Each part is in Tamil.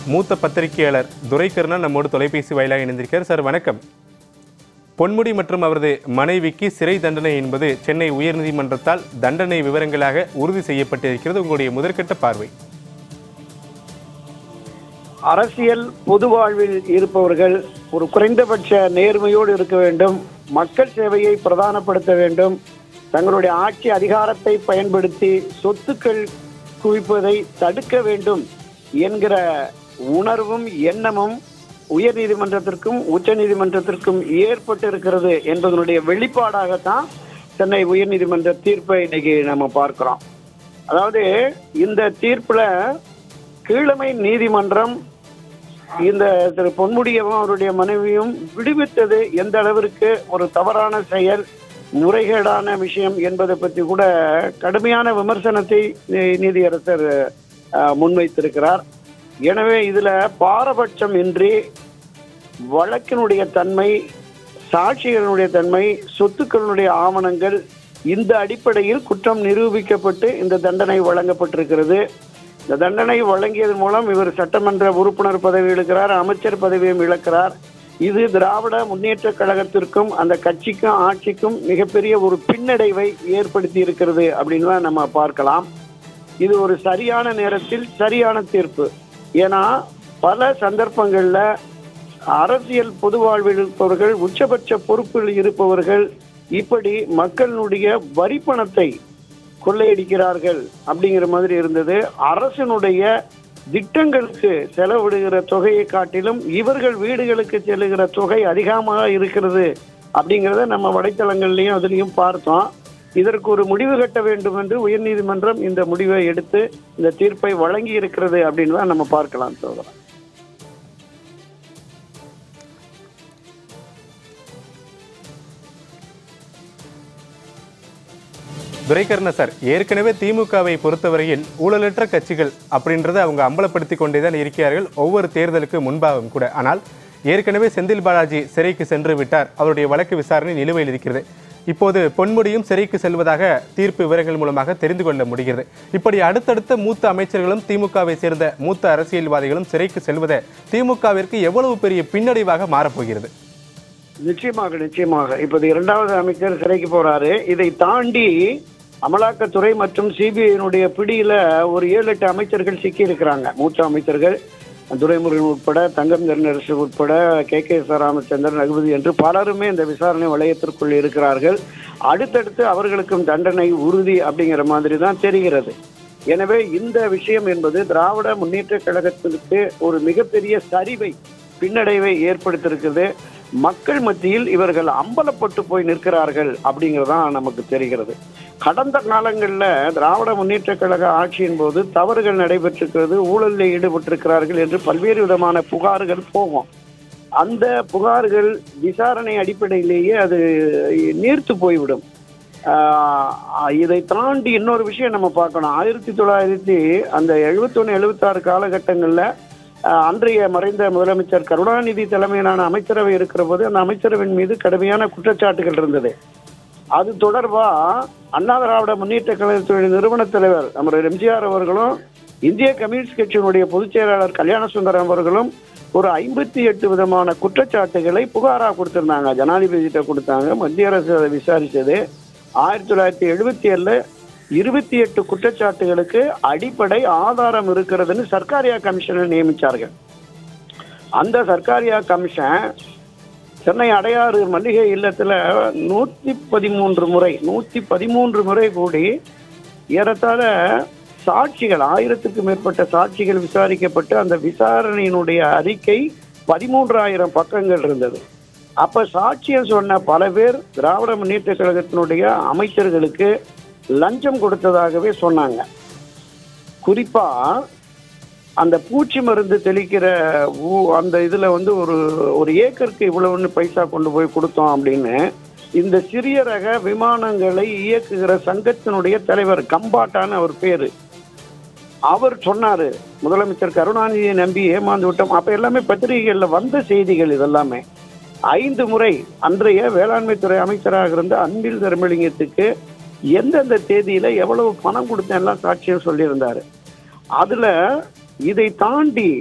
மூத்த பத்திரிகையாளர் துரைக்கருணன் நம்மோடு தொலைபேசி வாயிலாக இணைந்திருக்கிறார் சார் வணக்கம் பொன்முடி மற்றும் அவரது மனைவிக்கு சிறை தண்டனை என்பது சென்னை உயர்நீதிமன்றத்தால் தண்டனை விவரங்களாக உறுதி செய்யப்பட்டிருக்கிறது உங்களுடைய முதற்கட்ட பார்வை அரசியல் பொது வாழ்வில் இருப்பவர்கள் ஒரு குறைந்தபட்ச நேர்மையோடு இருக்க வேண்டும் மக்கள் சேவையை பிரதானப்படுத்த வேண்டும் தங்களுடைய ஆட்சி அதிகாரத்தை பயன்படுத்தி சொத்துக்கள் குவிப்பதை தடுக்க வேண்டும் என்கிற உணர்வும் எண்ணமும் உயர் நீதிமன்றத்திற்கும் உச்ச நீதிமன்றத்திற்கும் ஏற்பட்டு இருக்கிறது என்பதனுடைய வெளிப்பாடாகத்தான் சென்னை உயர் நீதிமன்ற தீர்ப்பை இன்னைக்கு நம்ம பார்க்கிறோம் அதாவது இந்த தீர்ப்புல கீழமை நீதிமன்றம் இந்த திரு பொன்முடியவும் அவருடைய மனைவியும் விடுவித்தது எந்த அளவிற்கு ஒரு தவறான செயல் முறைகேடான விஷயம் என்பதை பற்றி கூட கடுமையான விமர்சனத்தை நீ- நீதியரசர் அஹ், முன்வைத்திருக்கிறார் எனவே இதுல பாரபட்சம் இன்றி வழக்கினுடைய தன்மை சாட்சிகளினுடைய தன்மை சொத்துக்களினுடைய ஆவணங்கள் இந்த அடிப்படையில் குற்றம் நிரூபிக்கப்பட்டு இந்த தண்டனை வழங்கப்பட்டிருக்கிறது இந்த தண்டனை வழங்கியதன் மூலம் இவர் சட்டமன்ற உறுப்பினர் பதவி இழக்கிறார் அமைச்சர் பதவியும் இழக்கிறார் இது திராவிட முன்னேற்ற கழகத்திற்கும் அந்த கட்சிக்கும் ஆட்சிக்கும் மிகப்பெரிய ஒரு பின்னடைவை ஏற்படுத்தி இருக்கிறது அப்படின்னு தான் நம்ம பார்க்கலாம் இது ஒரு சரியான நேரத்தில் சரியான தீர்ப்பு ஏன்னா பல சந்தர்ப்பங்கள்ல அரசியல் பொது வாழ்வில் இருப்பவர்கள் உச்சபட்ச பொறுப்பில் இருப்பவர்கள் இப்படி மக்களுடைய வரி பணத்தை கொள்ளையடிக்கிறார்கள் அப்படிங்கிற மாதிரி இருந்தது அரசினுடைய திட்டங்களுக்கு செலவிடுகிற தொகையை காட்டிலும் இவர்கள் வீடுகளுக்கு செல்லுகிற தொகை அதிகமாக இருக்கிறது அப்படிங்கிறத நம்ம வலைத்தளங்கள்லையும் அதுலேயும் பார்த்தோம் இதற்கு ஒரு முடிவு கட்ட வேண்டும் என்று உயர்நீதிமன்றம் இந்த முடிவை எடுத்து இந்த தீர்ப்பை வழங்கி இருக்கிறது அப்படின்னு தான் நம்ம பார்க்கலாம் சோதரன் துரைக்கருண சார் ஏற்கனவே திமுகவை பொறுத்தவரையில் ஊழலற்ற கட்சிகள் அப்படின்றத அவங்க அம்பலப்படுத்தி கொண்டே தான் இருக்கிறார்கள் ஒவ்வொரு தேர்தலுக்கு முன்பாகவும் கூட ஆனால் ஏற்கனவே செந்தில் பாலாஜி சிறைக்கு சென்று விட்டார் அவருடைய வழக்கு விசாரணை நிலுவையில் இருக்கிறது இப்போது பொன்முடியும் சிறைக்கு செல்வதாக தீர்ப்பு விவரங்கள் மூலமாக தெரிந்து கொள்ள முடிகிறது இப்படி அடுத்தடுத்த மூத்த அமைச்சர்களும் திமுகவை சேர்ந்த மூத்த அரசியல்வாதிகளும் சிறைக்கு செல்வதை திமுகவிற்கு எவ்வளவு பெரிய பின்னடைவாக மாறப்போகிறது நிச்சயமாக நிச்சயமாக இப்போது இரண்டாவது அமைச்சர் சிறைக்கு போறாரு இதை தாண்டி அமலாக்கத்துறை மற்றும் சிபிஐனுடைய பிடியில ஒரு ஏழு எட்டு அமைச்சர்கள் சிக்கி இருக்கிறாங்க மூத்த அமைச்சர்கள் துரைமுருகன் உட்பட தங்கம் தென்னரசு உட்பட K K S Ramachandran Ragupathi என்று பலருமே இந்த விசாரணை வளையத்திற்குள் இருக்கிறார்கள் அடுத்தடுத்து அவர்களுக்கும் தண்டனை உறுதி அப்படிங்கிற மாதிரி தான் தெரிகிறது எனவே இந்த விஷயம் என்பது திராவிட முன்னேற்ற கழகத்திற்கு ஒரு மிகப்பெரிய சரிவை பின்னடைவை ஏற்படுத்தியிருக்குது மக்கள் மத்தியில் இவர்கள் அம்பலப்பட்டு போய் நிற்கிறார்கள் அப்படிங்கிறதான் நமக்கு தெரிகிறது கடந்த காலங்களில் திராவிட முன்னேற்ற கழக ஆட்சியின் போது தவறுகள் நடைபெற்றிருக்கிறது ஊழலில் ஈடுபட்டிருக்கிறார்கள் என்று பல்வேறு விதமான புகார்கள் போகும் அந்த புகார்கள் விசாரணை அடிப்படையிலேயே அது நீர்த்து போய்விடும் ஆஹ் இதை தாண்டி இன்னொரு விஷயம் நம்ம பார்க்கணும் ஆயிரத்தி தொள்ளாயிரத்தி அந்த எழுபத்தொன்னு எழுபத்தாறு காலகட்டங்களில் ஆஹ் அன்றைய மறைந்த முதலமைச்சர் கருணாநிதி தலைமையிலான அமைச்சரவை இருக்கிற போது அந்த அமைச்சரவின் மீது கடுமையான குற்றச்சாட்டுகள் இருந்தது அது தொடர்பா அண்ணா திராவிட முன்னேற்ற கழகத்துடைய நிறுவன தலைவர் நம்ம எம்ஜிஆர் அவர்களும் இந்திய கம்யூனிஸ்ட் கட்சியினுடைய பொதுச் செயலாளர் கல்யாண சுந்தரம் அவர்களும் ஒரு ஐம்பத்தி எட்டு விதமான குற்றச்சாட்டுகளை புகாரா கொடுத்திருந்தாங்க ஜனாதிபதிகிட்ட கொடுத்தாங்க மத்திய அரசு அதை விசாரிச்சது ஆயிரத்தி தொள்ளாயிரத்தி எழுபத்தி ஏழுல இருபத்தி எட்டு குற்றச்சாட்டுகளுக்கு அடிப்படை ஆதாரம் இருக்கிறதுன்னு சர்க்காரியா கமிஷனை நியமிச்சார்கள் அந்த சர்க்காரியா கமிஷன் சென்னை அடையாறு மல்லிகை இல்லத்துல நூத்தி பதிமூன்று முறை நூத்தி பதிமூன்று முறை கூடி ஏறத்தாழ சாட்சிகள் ஆயிரத்துக்கு மேற்பட்ட சாட்சிகள் விசாரிக்கப்பட்டு அந்த விசாரணையினுடைய அறிக்கை பதிமூன்றாயிரம் பக்கங்கள் இருந்தது அப்ப சாட்சியம் சொன்ன பல பேர் திராவிட முன்னேற்ற கழகத்தினுடைய அமைச்சர்களுக்கு லஞ்சம் கொடுத்ததாகவே சொன்னாங்க குறிப்பா அந்த பூச்சி மருந்து தெளிக்கிற ஊ- அந்த இதுல வந்து ஒரு ஒரு ஏக்கருக்கு இவ்வளவுன்னு பைசா கொண்டு போய் கொடுத்தோம் அப்படின்னு இந்த சிறிய ரக விமானங்களை இயக்குகிற சங்கத்தினுடைய தலைவர் கம்பாட்டான்னு அவர் பேரு அவர் சொன்னாரு முதலமைச்சர் கருணாநிதியை நம்பி ஏமாந்து விட்டோம் அப்ப எல்லாமே பத்திரிகைகள்ல வந்த செய்திகள் இதெல்லாமே ஐந்து முறை அன்றைய வேளாண்மை துறை அமைச்சராக இருந்த அன்பில் தர்மலிங்கத்துக்கு எந்தெந்த தேதியில எவ்வளவு பணம் கொடுத்தேன்லாம் சாட்சியம் சொல்லியிருந்தாரு அதுல இதை தாண்டி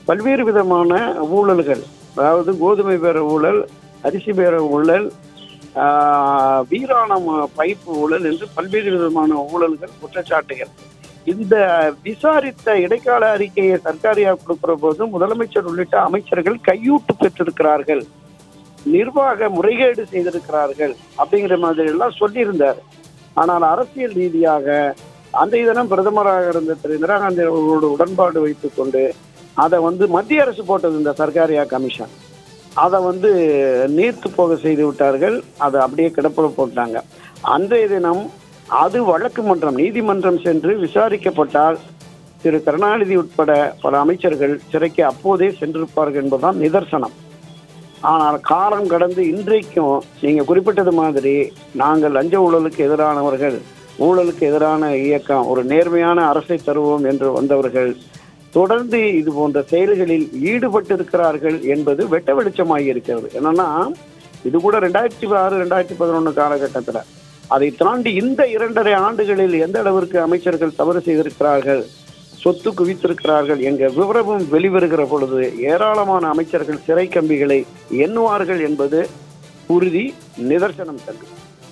பல்வேறு விதமான ஊழல்கள் அதாவது கோதுமை பேர ஊழல் அரிசி பேர ஊழல் ஆஹ், வீராணம் பைப்பு ஊழல் என்று பல்வேறு விதமான ஊழல்கள் குற்றச்சாட்டுகள் இந்த விசாரித்த இடைக்கால அறிக்கையை சர்க்காரியாக கொடுக்கிற போது முதலமைச்சர் உள்ளிட்ட அமைச்சர்கள் கையூட்டு பெற்றிருக்கிறார்கள் நிர்வாக முறைகேடு செய்திருக்கிறார்கள் அப்படிங்கிற மாதிரி எல்லாம் சொல்லியிருந்தார் ஆனால் அரசியல் ரீதியாக அன்றைய தினம் பிரதமராக இருந்த திரு இந்திரா காந்தி அவர்களோடு உடன்பாடு வைத்துக் கொண்டு அதை வந்து மத்திய அரசு போட்டது இந்த சர்க்காரியா கமிஷன் அதை வந்து நீர்த்து போக செய்து விட்டார்கள் அதை அப்படியே கிடப்பில் போட்டாங்க அன்றைய தினம் அது வழக்கு மன்றம் நீதிமன்றம் சென்று விசாரிக்கப்பட்டால் திரு கருணாநிதி உட்பட பல அமைச்சர்கள் சிறைக்கு அப்போதே சென்றிருப்பார்கள் என்பதுதான் நிதர்சனம் ஆனால் காலம் கடந்து இன்றைக்கும் நீங்க குறிப்பிட்டது மாதிரி நாங்கள் லஞ்ச ஊழலுக்கு எதிரானவர்கள் ஊழலுக்கு எதிரான இயக்கம் ஒரு நேர்மையான அரசை தருவோம் என்று வந்தவர்கள் தொடர்ந்து இது போன்ற செயல்களில் ஈடுபட்டிருக்கிறார்கள் என்பது வெட்ட வெளிச்சமாகி இருக்கிறது என்னன்னா இது கூட ரெண்டாயிரத்தி ஆறு ரெண்டாயிரத்தி பதினொன்று காலகட்டத்தில் அதை தாண்டி இந்த இரண்டரை ஆண்டுகளில் எந்த அளவிற்கு அமைச்சர்கள் தவறு செய்திருக்கிறார்கள் சொத்து குவித்திருக்கிறார்கள் என்ற விவரமும் வெளிவருகிற பொழுது ஏராளமான அமைச்சர்கள் சிறை கம்பிகளை எண்ணுவார்கள் என்பது உறுதி நிதர்சனம் தந்து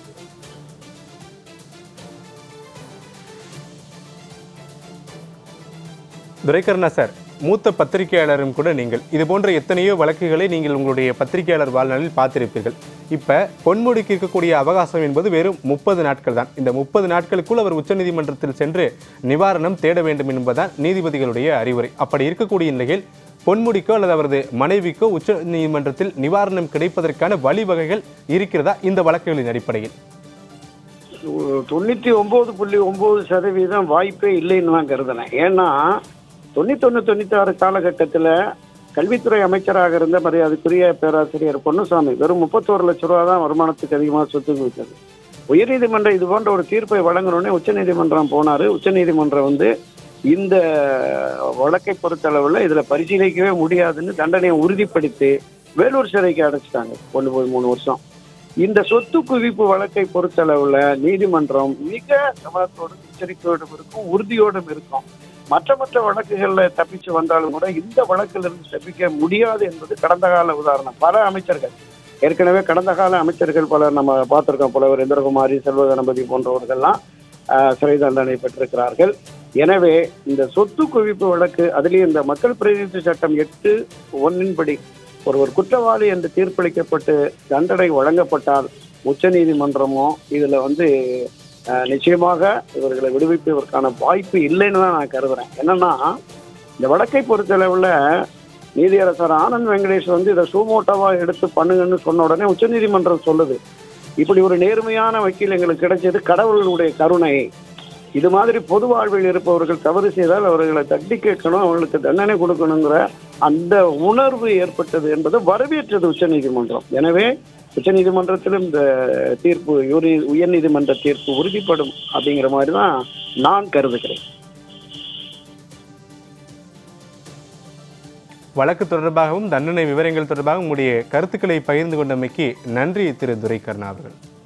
துரைக்கருணா சார் மூத்த பத்திரிகையாளரும் கூட நீங்கள் இது போன்ற எத்தனையோ வழக்குகளை நீங்கள் உங்களுடைய பத்திரிகையாளர் வாழ்நாளில் பார்த்திருப்பீர்கள் இப்ப பொன்முடிக்கு இருக்கக்கூடிய அவகாசம் என்பது வெறும் முப்பது நாட்கள் தான் இந்த முப்பது நாட்களுக்குள் அவர் உச்சநீதிமன்றத்தில் சென்று நிவாரணம் தேட வேண்டும் என்பதுதான் நீதிபதிகளுடைய அறிவுரை அப்படி இருக்கக்கூடிய நிலையில் பொன்முடிக்கோ அல்லது அவரது மனைவிக்கோ உச்ச நீதிமன்றத்தில் நிவாரணம் கிடைப்பதற்கான வழிவகைகள் இருக்கிறதா இந்த வழக்குகளின் அடிப்படையில் தொண்ணூத்தி ஒன்பது புள்ளி ஒன்பது சதவீதம் வாய்ப்பே இல்லைன்னு தான் கருதினேன் ஏன்னா தொண்ணூத்தொன்னு தொண்ணூத்தி ஆறு காலகட்டத்தில் கல்வித்துறை அமைச்சராக இருந்த மரியாதைக்குரிய பேராசிரியர் பொன்னுசாமி வெறும் முப்பத்தோரு லட்ச ரூபா தான் வருமானத்துக்கு அதிகமாக சொத்து குவித்தது உயர்நீதிமன்றம் இது போன்ற ஒரு தீர்ப்பை வழங்கணுன்னே உச்சநீதிமன்றம் போனாரு உச்சநீதிமன்றம் வந்து இந்த வழக்கை பொறுத்தளவில் இதுல பரிசீலிக்கவே முடியாதுன்னு தண்டனையை உறுதிப்படுத்தி வேலூர் சிறைக்கு அடைச்சிட்டாங்க கொண்டு போய் மூணு வருஷம் இந்த சொத்து குவிப்பு வழக்கை பொறுத்தளவுல நீதிமன்றம் மிக கவனத்தோடும் எச்சரிக்கையோடும் இருக்கும் உறுதியோடும் இருக்கும் மற்ற மற்ற வழக்குகள்ல தப்பிச்சு வந்தாலும் கூட இந்த வழக்கிலிருந்து தப்பிக்க முடியாது என்பது கடந்த கால உதாரணம் பல அமைச்சர்கள் ஏற்கனவே கடந்த கால அமைச்சர்கள் பலர் நம்ம பார்த்திருக்கோம் புலவர் இந்திரகுமாரி செல்வ கணபதி போன்றவர்கள்லாம் ஆஹ், சிறை தண்டனை பெற்றிருக்கிறார்கள் எனவே இந்த சொத்து குவிப்பு வழக்கு அதுலேயும் இந்த மக்கள் பிரதிநிதி சட்டம் எட்டு ஒன்னின்படி ஒருவர் குற்றவாளி என்று தீர்ப்பளிக்கப்பட்டு தண்டனை வழங்கப்பட்டால் உச்சநீதிமன்றமோ இதுல வந்து அஹ், நிச்சயமாக இவர்களை விடுவிப்பதற்கான வாய்ப்பு இல்லைன்னு தான் நான் கருதுறேன் என்னன்னா இந்த வழக்கை பொறுத்தளவுல நீதியரசர் ஆனந்த் வெங்கடேஷ் வந்து இதை சூமோட்டோவா எடுத்து பண்ணுங்கன்னு சொன்ன உடனே உச்சநீதிமன்றம் சொல்லுது இப்படி ஒரு நேர்மையான வக்கீல் எங்களுக்கு கிடைச்சது கடவுளுடைய கருணை இது மாதிரி பொது வாழ்வில் இருப்பவர்கள் தவறு செய்தால் அவர்களை தட்டி கேட்கணும் அவர்களுக்கு தண்டனை கொடுக்கணுங்கிற அந்த உணர்வு ஏற்பட்டது என்பதை வரவேற்றது உச்சநீதிமன்றம் எனவே உச்சநீதிமன்றத்திலும் இந்த தீர்ப்பு யூரி- உயர்நீதிமன்ற தீர்ப்பு உறுதிப்படும் அப்படிங்கிற மாதிரி தான் நான் கருதுகிறேன் வழக்கு தொடர்பாகவும் தண்டனை விவரங்கள் தொடர்பாகவும் உங்களுடைய கருத்துக்களை பகிர்ந்து கொண்டமைக்கு நன்றி திரு துரைக்கருணா அவர்கள்